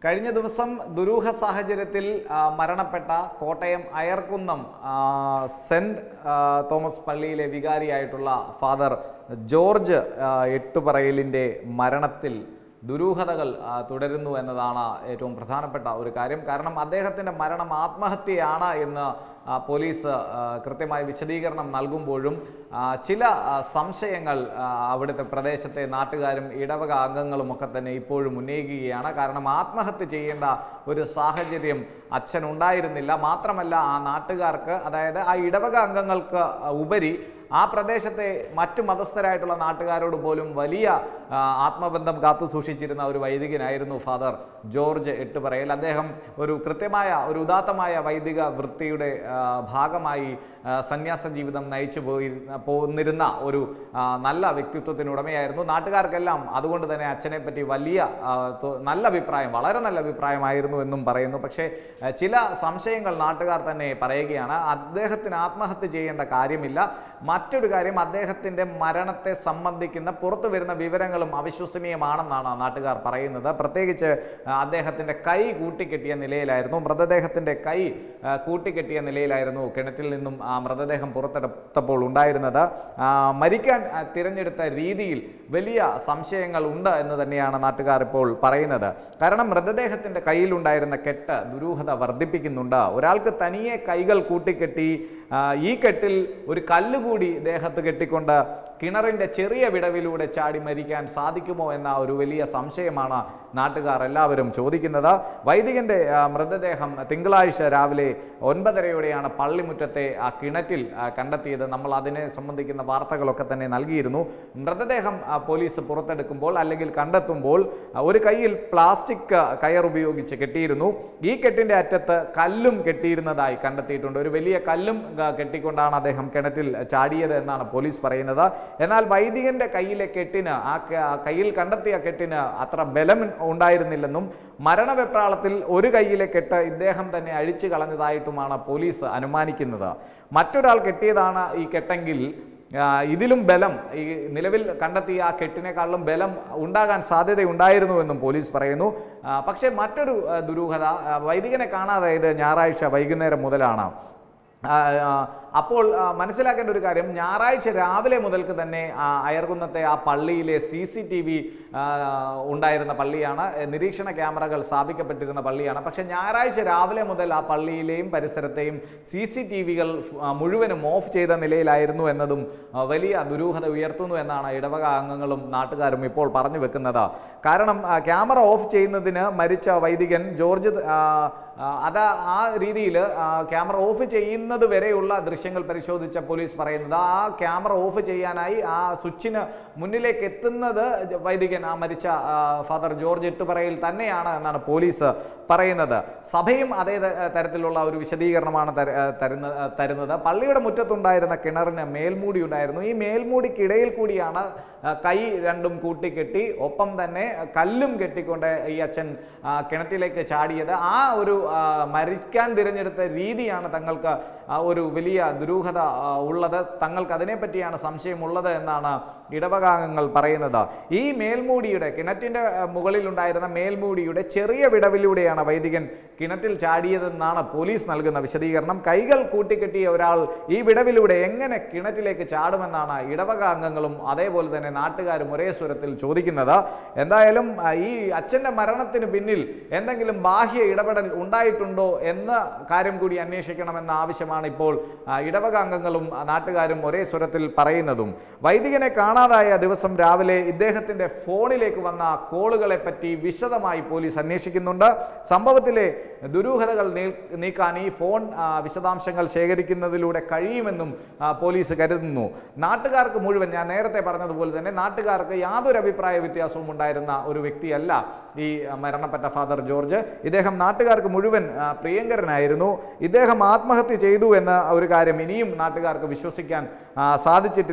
കഴിഞ്ഞ ദിവസം ദുരൂഹ സാഹചര്യത്തിൽ ആ, മരണപ്പെട്ട കോട്ടയം അയർക്കുന്നം ആ, സെന്റ് ആ, തോമസ് പള്ളിയിലെ വികാരിയായിട്ടുള്ള ഫാദർ ജോർജ് ആ, എട്ടുപറയലിൻ്റെ മരണത്തിൽ ദുരൂഹതകൾ ആ, തുടരുന്നു എന്നതാണ് ഏറ്റവും പ്രധാനപ്പെട്ട ഒരു കാര്യം കാരണം അദ്ദേഹത്തിൻ്റെ മരണം ആത്മഹത്യയാണ് എന്ന് ആ, പോലീസ് ആ, കൃത്യമായ വിശദീകരണം നൽകുമ്പോഴും ആ, ചില ആ, സംശയങ്ങൾ ആ, അവിടുത്തെ പ്രദേശത്തെ നാട്ടുകാരും ഇടവക അംഗങ്ങളും ഒക്കെ തന്നെ ഇപ്പോഴും ഉന്നയിക്കുകയാണ് കാരണം ആത്മഹത്യ ചെയ്യേണ്ട ഒരു സാഹചര്യം അച്ഛൻ ഉണ്ടായിരുന്നില്ല മാത്രമല്ല ആ നാട്ടുകാർക്ക് അതായത് ആ ഇടവക അംഗങ്ങൾക്ക് ഉപരി ആ പ്രദേശത്തെ മറ്റു മതസ്ഥരായിട്ടുള്ള നാട്ടുകാരോട് പോലും വലിയ ആ, ആത്മബന്ധം കാത്തു സൂക്ഷിച്ചിരുന്ന ഒരു വൈദികനായിരുന്നു ഫാദർ ജോർജ് എട്ടുപറയിൽ അദ്ദേഹം ഒരു കൃത്യമായ ഒരു ഉദാത്തമായ വൈദിക വൃത്തിയുടെ ആ, ഭാഗമായി ആ, സന്യാസ ജീവിതം നയിച്ചു പോയി പോന്നിരുന്ന ഒരു ആ, നല്ല വ്യക്തിത്വത്തിനുടമയായിരുന്നു നാട്ടുകാർക്കെല്ലാം അതുകൊണ്ട് തന്നെ അച്ഛനെ പറ്റി വലിയ ആ, തൊ- നല്ല അഭിപ്രായം വളരെ നല്ല അഭിപ്രായമായിരുന്നു എന്നും പറയുന്നു പക്ഷേ ആ, ചില സംശയങ്ങൾ നാട്ടുകാർ തന്നെ പറയുകയാണ് അദ്ദേഹത്തിന് ആത്മഹത്യ ചെയ്യേണ്ട കാര്യമില്ല മറ്റൊരു കാര്യം അദ്ദേഹത്തിൻ്റെ മരണത്തെ സംബന്ധിക്കുന്ന പുറത്തു വരുന്ന വിവരങ്ങളും അവിശ്വസനീയമാണെന്നാണ് നാട്ടുകാർ പറയുന്നത് പ്രത്യേകിച്ച് ആ, അദ്ദേഹത്തിൻ്റെ കൈ കൂട്ടിക്കെട്ടിയ നിലയിലായിരുന്നു മൃതദേഹത്തിൻ്റെ കൈ ആ, കൂട്ടിക്കെട്ടിയ നിലയിലായിരുന്നു കിണറ്റിൽ നിന്നും ആ മൃതദേഹം പുറത്തെടുത്തപ്പോൾ ഉണ്ടായിരുന്നത് ആ, മരിക്കാൻ ആ, തിരഞ്ഞെടുത്ത രീതിയിൽ വലിയ സംശയങ്ങൾ ഉണ്ട് എന്ന് തന്നെയാണ് നാട്ടുകാർ ഇപ്പോൾ പറയുന്നത് കാരണം മൃതദേഹത്തിൻ്റെ കയ്യിലുണ്ടായിരുന്ന കെട്ട് ദുരൂഹത വർദ്ധിപ്പിക്കുന്നുണ്ട് ഒരാൾക്ക് തനിയെ കൈകൾ കൂട്ടിക്കെട്ടി ആ, ഈ കെട്ടിൽ ഒരു കല്ലുകൂടി ദേഹത്ത് കെട്ടിക്കൊണ്ട് കിണറിൻ്റെ ചെറിയ വിടവിലൂടെ ചാടി മരിക്കാൻ സാധിക്കുമോ എന്ന ഒരു വലിയ സംശയമാണ് നാട്ടുകാർ എല്ലാവരും ചോദിക്കുന്നത് വൈദികന്റെ ആ, മൃതദേഹം തിങ്കളാഴ്ച രാവിലെ ഒൻപതരയോടെയാണ് പള്ളിമുറ്റത്തെ ആ കിണറ്റിൽ ആ, കണ്ടെത്തിയത് നമ്മൾ അതിനെ സംബന്ധിക്കുന്ന വാർത്തകളൊക്കെ തന്നെ നൽകിയിരുന്നു മൃതദേഹം ആ, പോലീസ് പുറത്തെടുക്കുമ്പോൾ അല്ലെങ്കിൽ കണ്ടെത്തുമ്പോൾ ആ, ഒരു കയ്യിൽ പ്ലാസ്റ്റിക് ആ, കയർ ഉപയോഗിച്ച് കെട്ടിയിരുന്നു ഈ കെട്ടിന്റെ അറ്റത്ത് കല്ലും കെട്ടിയിരുന്നതായി കണ്ടെത്തിയിട്ടുണ്ട് ഒരു വലിയ കല്ലും ആ, കെട്ടിക്കൊണ്ടാണ് അദ്ദേഹം കിണറ്റിൽ ചാടിയത് എന്നാണ് പോലീസ് പറയുന്നത് എന്നാൽ വൈദികന്റെ കയ്യിലെ കെട്ടിന് ആ ക- ആ കയ്യിൽ കണ്ടെത്തിയ കെട്ടിന് അത്ര ബലം ഉണ്ടായിരുന്നില്ലെന്നും മരണവെപ്രാളത്തിൽ ഒരു കയ്യിലെ കെട്ട് ഇദ്ദേഹം തന്നെ അഴിച്ചു കളഞ്ഞതായിട്ടുമാണ് പോലീസ് അനുമാനിക്കുന്നത് മറ്റൊരാൾ കെട്ടിയതാണ് ഈ കെട്ടെങ്കിൽ ആ, ഇതിലും ബലം ഈ നിലവിൽ കണ്ടെത്തിയ ആ കെട്ടിനേക്കാളും ബലം ഉണ്ടാകാൻ സാധ്യതയുണ്ടായിരുന്നുവെന്നും പോലീസ് പറയുന്നു ആ, പക്ഷേ മറ്റൊരു ആ, ദുരൂഹത ആ, വൈദികനെ കാണാതായത് ഞായറാഴ്ച വൈകുന്നേരം മുതലാണ് ആ, ആ, അപ്പോൾ ആ, മനസ്സിലാക്കേണ്ട ഒരു കാര്യം ഞായറാഴ്ച രാവിലെ മുതൽക്ക് തന്നെ ആ, അയർകുന്നത്തെ ആ പള്ളിയിലെ സി സി ടി വി ഉണ്ടായിരുന്ന പള്ളിയാണ് എ, നിരീക്ഷണ ക്യാമറകൾ സ്ഥാപിക്കപ്പെട്ടിരുന്ന പള്ളിയാണ് പക്ഷേ ഞായറാഴ്ച രാവിലെ മുതൽ ആ പള്ളിയിലെയും പരിസരത്തെയും സി സി ടി വികൾ മുഴുവനും ഓഫ് ചെയ്ത നിലയിലായിരുന്നു എന്നതും ആ, വലിയ ദുരൂഹത ഉയർത്തുന്നു എന്നാണ് ഇടവക അംഗങ്ങളും നാട്ടുകാരും ഇപ്പോൾ പറഞ്ഞു വെക്കുന്നത് കാരണം ആ, ക്യാമറ ഓഫ് ചെയ്യുന്നതിന് മരിച്ച വൈദികൻ ജോർജ് ആ, ആ, അത് ആ രീതിയിൽ ക്യാമറ ഓഫ് ചെയ്യുന്നത് വരെയുള്ള ദൃശ്യങ്ങൾ പരിശോധിച്ച പോലീസ് പറയുന്നത് ആ ക്യാമറ ഓഫ് ചെയ്യാനായി ആ സ്വിച്ചിന് മുന്നിലേക്ക് എത്തുന്നത് വൈദികൻ ആ മരിച്ച ആ, ഫാദർ ജോർജ് എട്ടുപറയിൽ തന്നെയാണ് എന്നാണ് പോലീസ് പറയുന്നത് സഭയും അതേ ത- തരത്തിലുള്ള ഒരു വിശദീകരണമാണ് തര- തരുന്ന തരുന്നത് പള്ളിയുടെ മുറ്റത്തുണ്ടായിരുന്ന കിണറിന് മേൽമൂടി ഉണ്ടായിരുന്നു ഈ മേൽമൂടിക്കിടയിൽ കൂടിയാണ് ആ, കൈ രണ്ടും കൂട്ടിക്കെട്ടി ഒപ്പം തന്നെ കല്ലും കെട്ടിക്കൊണ്ട് ഈ അച്ഛൻ ആ, കിണറ്റിലേക്ക് ചാടിയത് ആ ഒരു ആ, മരിക്കാൻ തിരഞ്ഞെടുത്ത രീതിയാണ് തങ്ങൾക്ക് ആ ഒരു വലിയ ദുരൂഹത ആ, ഉള്ളത് തങ്ങൾക്ക് അതിനെപ്പറ്റിയാണ് സംശയമുള്ളത് എന്നാണ് ഇടവകാംഗങ്ങൾ പറയുന്നത് ഈ മേൽമൂടിയുടെ കിണറ്റിൻ്റെ മുകളിലുണ്ടായിരുന്ന മേൽമൂടിയുടെ ചെറിയ വിടവിലൂടെയാണ് വൈദികൻ കിണറ്റിൽ ചാടിയതെന്നാണ് പോലീസ് നൽകുന്ന വിശദീകരണം കൈകൾ കൂട്ടിക്കെട്ടിയ ഒരാൾ ഈ വിടവിലൂടെ എങ്ങനെ കിണറ്റിലേക്ക് ചാടുമെന്നാണ് ഇടവക അംഗങ്ങളും അതേപോലെ തന്നെ നാട്ടുകാരും ഒരേ സ്വരത്തിൽ ചോദിക്കുന്നത് എന്തായാലും ആ, ഈ അച്ഛൻ്റെ മരണത്തിന് പിന്നിൽ എന്തെങ്കിലും ബാഹ്യ ഇടപെടൽ ഉണ്ടായിട്ടുണ്ടോ എന്ന കാര്യം കൂടി അന്വേഷിക്കണമെന്ന ആവശ്യമാണ് ഇപ്പോൾ ആ, ഇടവക അംഗങ്ങളും ആ, നാട്ടുകാരും ഒരേ സ്വരത്തിൽ പറയുന്നതും വൈദികനെ കാണാതായ ദിവസം രാവിലെ ഇദ്ദേഹത്തിൻ്റെ ഫോണിലേക്ക് വന്ന കോളുകളെ പറ്റി വിശദമായി പോലീസ് അന്വേഷിക്കുന്നുണ്ട് സംഭവത്തിലെ ദുരൂഹതകൾ നീ- നീക്കാൻ ഈ ഫോൺ ആ, വിശദാംശങ്ങൾ ശേഖരിക്കുന്നതിലൂടെ കഴിയുമെന്നും ആ, പോലീസ് കരുതുന്നു നാട്ടുകാർക്ക് മുഴുവൻ ഞാൻ നേരത്തെ പറഞ്ഞതുപോലെ തന്നെ നാട്ടുകാർക്ക് യാതൊരു അഭിപ്രായ വ്യത്യാസവും ഉണ്ടായിരുന്ന ഒരു വ്യക്തിയല്ല ഈ ആ, മരണപ്പെട്ട ഫാദർ ജോർജ് ഇദ്ദേഹം നാട്ടുകാർക്ക് മുഴുവൻ ആ, പ്രിയങ്കരനായിരുന്നു ഇദ്ദേഹം ആത്മഹത്യ ചെയ്തു എന്ന ഒരു കാര്യം ഇനിയും നാട്ടുകാർക്ക് വിശ്വസിക്കാൻ ആ, സാധിച്ചിട്ടില്ല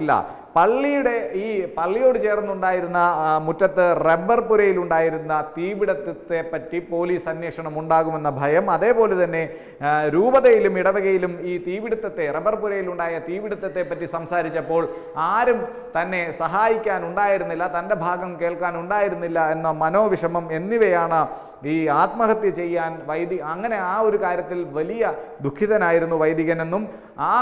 പള്ളിയുടെ ഈ പള്ളിയോട് ചേർന്നുണ്ടായിരുന്ന ആ, മുറ്റത്ത് റബ്ബർ പുരയിലുണ്ടായിരുന്ന തീപിടുത്തത്തെ പറ്റി പോലീസ് അന്വേഷണം ഉണ്ടാകുമെന്ന ഭയം അതേപോലെ തന്നെ ആ, രൂപതയിലും ഇടവകയിലും ഈ തീപിടുത്തത്തെ റബ്ബർ പുരയിലുണ്ടായ തീപിടുത്തത്തെ പറ്റി സംസാരിച്ചപ്പോൾ ആരും തന്നെ സഹായിക്കാൻ ഉണ്ടായിരുന്നില്ല തൻ്റെ ഭാഗം കേൾക്കാൻ ഉണ്ടായിരുന്നില്ല എന്ന മനോവിഷമം എന്നിവയാണ് ഈ ആത്മഹത്യ ചെയ്യാൻ വൈദി അങ്ങനെ ആ ഒരു കാര്യത്തിൽ വലിയ ദുഃഖിതനായിരുന്നു വൈദികനെന്നും ആ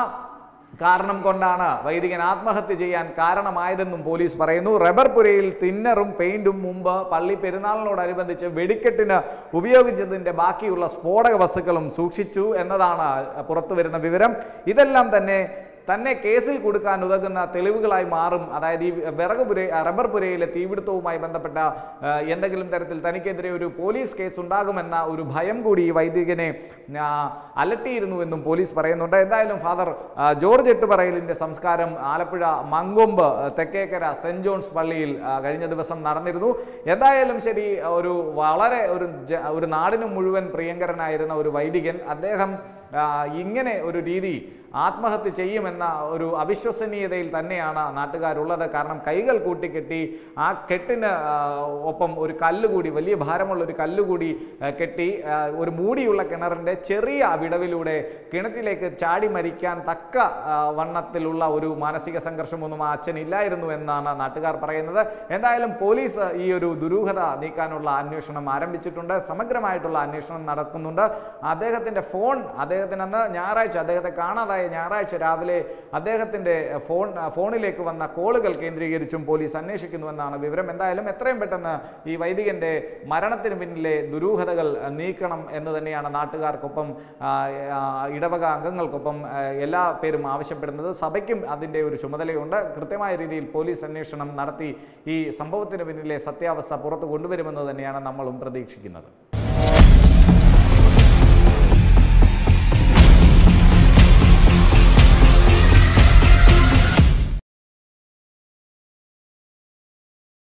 കാരണം കൊണ്ടാണ് വൈദികൻ ആത്മഹത്യ ചെയ്യാൻ കാരണമായതെന്നും പോലീസ് പറയുന്നു റബ്ബർ പുരയിൽ തിന്നറും പെയിന്റും മുമ്പ് പള്ളി പെരുന്നാളിനോടനുബന്ധിച്ച് വെടിക്കെട്ടിന് ഉപയോഗിച്ചതിൻ്റെ ബാക്കിയുള്ള സ്ഫോടക വസ്തുക്കളും സൂക്ഷിച്ചു എന്നതാണ് പുറത്തു വരുന്ന വിവരം ഇതെല്ലാം തന്നെ തന്നെ കേസിൽ കൊടുക്കാൻ ഉതകുന്ന തെളിവുകളായി മാറും അതായത് ഈ വിറക് പുര റബ്ബർ പുരയിലെ തീപിടുത്തവുമായി ബന്ധപ്പെട്ട ആ, എന്തെങ്കിലും തരത്തിൽ തനിക്കെതിരെ ഒരു പോലീസ് കേസ് ഉണ്ടാകുമെന്ന ഒരു ഭയം കൂടി ഈ വൈദികനെ ആ, അലട്ടിയിരുന്നുവെന്നും പോലീസ് പറയുന്നുണ്ട് എന്തായാലും ഫാദർ ആ, ജോർജ് എട്ടുപറയലിൻ്റെ സംസ്കാരം ആലപ്പുഴ മങ്കൊമ്പ് തെക്കേക്കര സെൻറ് ജോൺസ് പള്ളിയിൽ ആ, കഴിഞ്ഞ ദിവസം നടന്നിരുന്നു എന്തായാലും ശരി ഒരു വളരെ ഒരു ജ- ഒരു നാടിന് മുഴുവൻ പ്രിയങ്കരനായിരുന്ന ഒരു വൈദികൻ അദ്ദേഹം ആ, ഇങ്ങനെ ഒരു രീതി ആത്മഹത്യ ചെയ്യുമെന്ന ഒരു അവിശ്വസനീയതയിൽ തന്നെയാണ് നാട്ടുകാരുള്ളത് കാരണം കൈകൾ കൂട്ടിക്കെട്ടി ആ കെട്ടിന് ആ, ഒപ്പം ഒരു കല്ലുകൂടി വലിയ ഭാരമുള്ള ഒരു കല്ലുകൂടി ആ, കെട്ടി ആ, ഒരു മൂടിയുള്ള കിണറിൻ്റെ ചെറിയ വിടവിലൂടെ കിണറ്റിലേക്ക് ചാടി മരിക്കാൻ തക്ക ആ, വണ്ണത്തിലുള്ള ഒരു മാനസിക സംഘർഷമൊന്നും ആ അച്ഛൻ ഇല്ലായിരുന്നു എന്നാണ് നാട്ടുകാർ പറയുന്നത് എന്തായാലും പോലീസ് ഈ ഒരു ദുരൂഹത നീക്കാനുള്ള അന്വേഷണം ആരംഭിച്ചിട്ടുണ്ട് സമഗ്രമായിട്ടുള്ള അന്വേഷണം നടക്കുന്നുണ്ട് അദ്ദേഹത്തിൻ്റെ ഫോൺ അദ്ദേഹത്തിന് അന്ന് ഞായറാഴ്ച അദ്ദേഹത്തെ കാണാതായ ഞായറാഴ്ച രാവിലെ അദ്ദേഹത്തിൻ്റെ ഫോൺ ഫോണിലേക്ക് വന്ന കോളുകൾ കേന്ദ്രീകരിച്ചും പോലീസ് അന്വേഷിക്കുന്നുവെന്നാണ് വിവരം എന്തായാലും എത്രയും പെട്ടെന്ന് ഈ വൈദികൻ്റെ മരണത്തിന് പിന്നിലെ ദുരൂഹതകൾ നീക്കണം എന്ന് തന്നെയാണ് നാട്ടുകാർക്കൊപ്പം ആ, ആ, ഇടവക അംഗങ്ങൾക്കൊപ്പം ആ, എല്ലാ പേരും ആവശ്യപ്പെടുന്നത് സഭയ്ക്കും അതിൻ്റെ ഒരു ചുമതലയുണ്ട് കൃത്യമായ രീതിയിൽ പോലീസ് അന്വേഷണം നടത്തി ഈ സംഭവത്തിന് പിന്നിലെ സത്യാവസ്ഥ പുറത്തു കൊണ്ടുവരുമെന്ന് തന്നെയാണ് നമ്മളും പ്രതീക്ഷിക്കുന്നത്